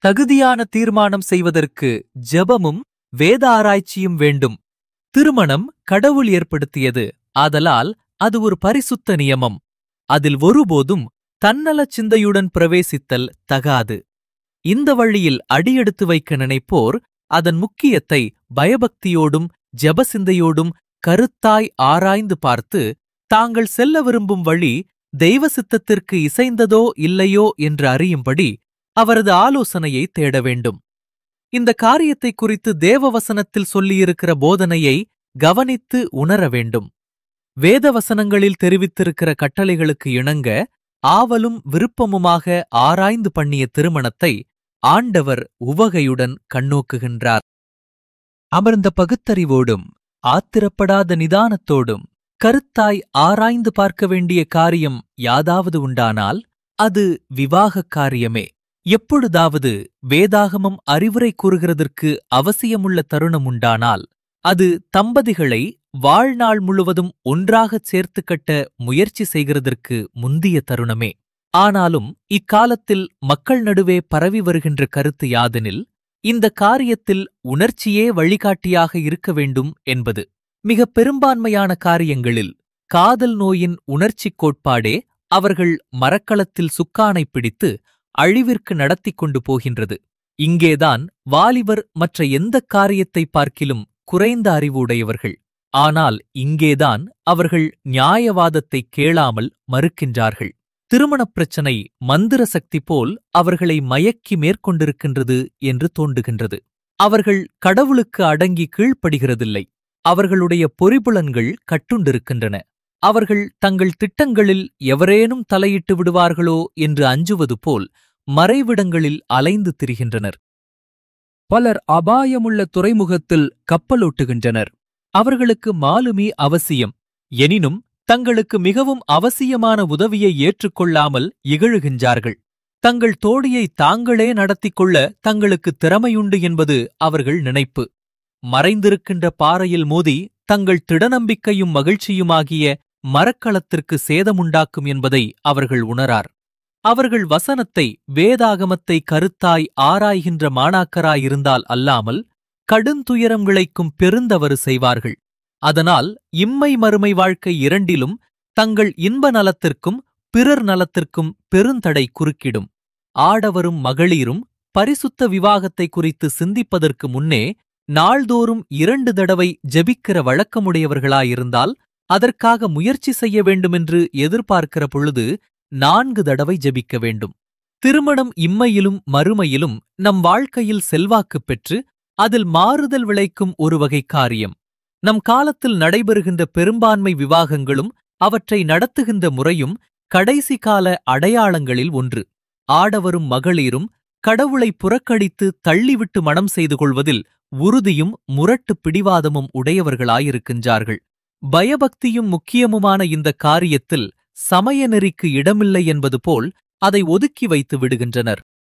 தகுதியான தீர்மானம் செய்வதற்கு ஜெபமும் வேத ஆராய்ச்சியும் வேண்டும் திருமணம் கடவுள் ஏற்படுத்தியது ஆதலால் அது ஒரு பரிசுத்த நியமம் அதில் ஒருபோதும் தன்னலச் சிந்தையுடன் பிரவேசித்தல் தகாது இந்த வழியில் அடியெடுத்து வைக்க நினைப்போர் அதன் முக்கியத்தை பயபக்தியோடும் ஜெபசிந்தையோடும் கருத்தாய் ஆராய்ந்து பார்த்து தாங்கள் செல்ல விரும்பும் வழி தெய்வ சித்தத்திற்கு இசைந்ததோ இல்லையோ என்று அறியும்படி அவரது ஆலோசனையை தேட வேண்டும் இந்த காரியத்தை குறித்து தேவவசனத்தில் சொல்லியிருக்கிற போதனையை கவனித்து உணர வேண்டும் வேதவசனங்களில் தெரிவித்திருக்கிற கட்டளைகளுக்கு இணங்க ஆவலும் விருப்பமுமாக ஆராய்ந்து பண்ணிய திருமணத்தை ஆண்டவர் உவகையுடன் கண்ணோக்குகின்றார் அமர்ந்த பகுத்தறிவோடும் ஆத்திரப்படாத நிதானத்தோடும் கருத்தாய் ஆராய்ந்து பார்க்க வேண்டிய காரியம் யாதாவது உண்டானால் அது விவாகக் காரியமே எப்பொழுதாவது வேதாகமம் அறிவுரை கூறுகிறதற்கு அவசியமுள்ள தருணம் உண்டானால் அது தம்பதிகளை வாழ்நாள் முழுவதும் ஒன்றாகச் சேர்த்து கட்ட முயற்சி செய்கிறதற்கு முந்திய தருணமே ஆனாலும் இக்காலத்தில் மக்கள் நடுவே பரவி வருகின்ற கருத்து யாதெனில் இந்த காரியத்தில் உணர்ச்சியே வழிகாட்டியாக இருக்க வேண்டும் என்பது மிக பெரும்பான்மையான காரியங்களில் காதல் நோயின் உணர்ச்சிக் கோட்பாடே அவர்கள் மரக்களத்தில் சுக்கானை பிடித்து அழிவிற்கு நடத்திக் கொண்டு போகின்றது இங்கேதான் வாலிபர் மற்ற எந்தக் காரியத்தைப் பார்க்கிலும் குறைந்த அறிவு உடையவர்கள் ஆனால் இங்கேதான் அவர்கள் நியாயவாதத்தை கேளாமல் மறுக்கின்றார்கள் திருமணப் பிரச்சனை மந்திர சக்தி போல் அவர்களை மயக்கி மேற்கொண்டிருக்கின்றது என்று தோன்றுகின்றது அவர்கள் கடவுளுக்கு அடங்கி கீழ்ப்படுகிறதில்லை அவர்களுடைய பொறிபுலன்கள் கட்டுண்டிருக்கின்றன அவர்கள் தங்கள் திட்டங்களில் எவரேனும் தலையிட்டு விடுவார்களோ என்று அஞ்சுவது போல் மறைவிடங்களில் அலைந்து திரிகின்றனர் பலர் அபாயமுள்ள துறைமுகத்தில் கப்பலோட்டுகின்றனர் அவர்களுக்கு மாலுமி அவசியம் எனினும் தங்களுக்கு மிகவும் அவசியமான உதவியை ஏற்றுக்கொள்ளாமல் இகழுகின்றார்கள் தங்கள் தோழியை தாங்களே நடத்திக் கொள்ள தங்களுக்கு திறமையுண்டு என்பது அவர்கள் நினைப்பு மறைந்திருக்கின்ற பாறையில் மோதி தங்கள் திடநம்பிக்கையும் மகிழ்ச்சியுமாகிய மரக்களத்திற்கு சேதமுண்டாக்கும் என்பதை அவர்கள் உணரார் அவர்கள் வசனத்தை வேதாகமத்தை கருத்தாய் ஆராய்கின்ற மாணாக்கராயிருந்தால் அல்லாமல் கடுந்துயரம் விளைக்கும் பெருந்தவறு செய்வார்கள் அதனால் இம்மை மறுமை வாழ்க்கை இரண்டிலும் தங்கள் இன்ப நலத்திற்கும் பிறர் நலத்திற்கும் பெருந்தடை குறுக்கிடும் ஆடவரும் மகளிரும் பரிசுத்த விவாகத்தை குறித்து சிந்திப்பதற்கு முன்னே நாள்தோறும் இரண்டு தடவை ஜெபிக்கிற வழக்கமுடையவர்களாயிருந்தால் அதற்காக முயற்சி செய்ய வேண்டுமென்று எதிர்பார்க்கிற பொழுது நான்கு தடவை ஜெபிக்க வேண்டும் திருமணம் இம்மையிலும் மறுமையிலும் நம் வாழ்க்கையில் செல்வாக்குப் பெற்று அதில் மாறுதல் விளைக்கும் ஒரு வகை காரியம் நம் காலத்தில் நடைபெறுகின்ற பெரும்பான்மை விவாகங்களும் அவற்றை நடத்துகின்ற முறையும் கடைசி கால அடையாளங்களில் ஒன்று ஆடவரும் மகளிரும் கடவுளை புறக்கணித்து தள்ளிவிட்டு மனம் செய்து கொள்வதில் உறுதியும் முரட்டு பிடிவாதமும் உடையவர்களாயிருக்கின்றார்கள் பயபக்தியும் முக்கியமுமான இந்த காரியத்தில் சமய நெறிக்கு இடமில்லை என்பது போல் அதை ஒதுக்கி வைத்து விடுகின்றனர்